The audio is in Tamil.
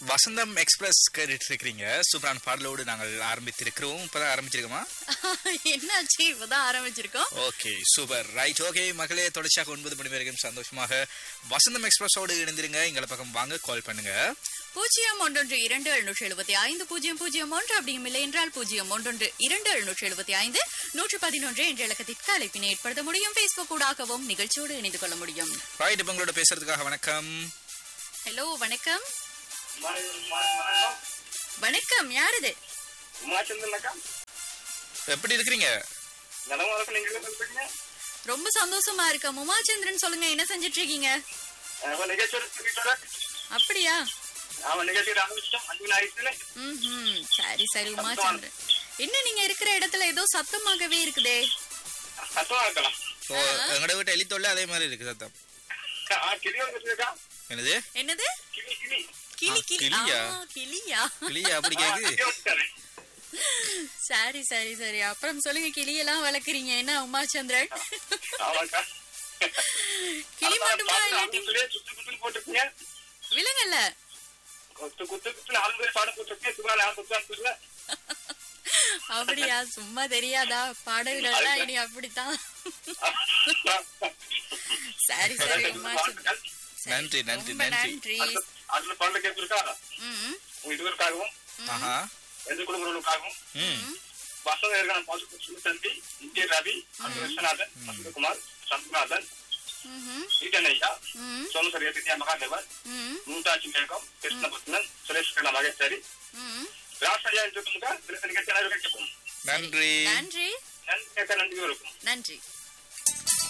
வசந்தம் எக்ஸ்பிரஸ் கேட்டுட்டு இருக்கிறீங்க சூப்பரான பாடலோடு நாங்கள் ஆரம்பித்திருக்கிறோம் இப்பதான் ஆரம்பிச்சிருக்கோமா என்னாச்சு இப்பதான் ஆரம்பிச்சிருக்கோம் ஓகே சூப்பர் ரைட் ஓகே மகளே தொடர்ச்சியாக ஒன்பது மணி வரைக்கும் சந்தோஷமாக வசந்தம் எக்ஸ்பிரஸோடு இணைந்திருங்க எங்களை பக்கம் வாங்க கால் பண்ணுங்க பூஜ்ஜியம் ஒன்றொன்று இரண்டு எழுநூற்றி எழுபத்தி ஐந்து பூஜ்ஜியம் பூஜ்ஜியம் ஒன்று அப்படியும் இல்லை என்றால் பூஜ்ஜியம் ஒன்றொன்று இரண்டு எழுநூற்றி எழுபத்தி ஐந்து நூற்று பதினொன்று என்ற இலக்கத்திற்கு அழைப்பினை ஏற்படுத்த முடியும் பேஸ்புக் ஊடாகவும் நிகழ்ச்சியோடு இணைந்து கொள்ள முடியும் ரைட் இப்போ உங்களோட பேசுறதுக்காக வணக்கம் ஹலோ வணக்கம் வணக்கம் வணக்கம் யார் இது உமாச்சந்திரனக்கா எப்படி இருக்கிறீங்க நலமா இருக்கு நீங்க என்ன சொல்றீங்க ரொம்ப சந்தோஷமா இருக்க உமாச்சந்திரன் சொல்லுங்க என்ன செஞ்சிட்டு இருக்கீங்க அவன் நிகழ்ச்சியோட சொல்லிட்டோட அப்படியா அவன் நிகழ்ச்சியோட ஆரம்பிச்சிட்டோம் அஞ்சு மணி ஆயிடுச்சுன்னு ம் சரி சரி உமாச்சந்திரன் என்ன நீங்க இருக்கிற இடத்துல ஏதோ சத்தமாகவே இருக்குதே சத்தமா இருக்கலாம் ஓ எங்களோட வீட்டு எலி தொல்லை அதே மாதிரி இருக்கு சத்தம் ஆ, கிளியோட வச்சிருக்கா என்னது என்னது கிளி கிளி கிளி ஆ, கிளி கிளியா? ஆ, கிளியா கிளியா அப்படி கேக்குது கிளி வச்சுட்டாரு. சரி சரி சரி அப்புறம் சொல்லுங்க கிளியெல்லாம் வளர்க்குறீங்க என்ன உமாச்சந்திரன் ஆமாக்கா கிளி மட்டுமா பாட்டு இல்லாட்டி ஆரம்பத்திலே சுத்து குத்துன்னு போட்டிருக்கீங்க விலங்கல்ல குத்து குத்து குத்து நாலு பேர் பாடம் போட்டிருக்கீங்க சும்மா நான் குத்தான் தெரியல அப்படியா சும்மா தெரியாதா பாடல்கள்லாம் இனி அப்படித்தான் சரி சரி உமாச்சந்திரன் சரி, நன்றி, நன்றி, ரொம்ப நன்றி. நன்றி அதுல பாடல கேட்டிருக்கா ம், உங்க இருவருக்காகவும் ஆஹா எந்த குடும்பங்களுக்காகவும் ம் வசந்த இருக்கான பாட்டு சுத்தந்தி இந்திய ரவி அந்த விஸ்வநாதன் வசந்தகுமார் சந்திரநாதன் ம்ஹும், ஈட்டனையா ம், சோமசரி வித்யா மகாதேவன் ம், மூன்றாட்சி மேகம் கிருஷ்ணபுத்னன் சுரேஷ் கண்ணா மகேஸ்வரி ம். ராஷ்டிரியா இருக்கும் நிகழ்ச்சி இருக்கும் நன்றி நன்றி நன்றி நன்றி இருக்கும் நன்றி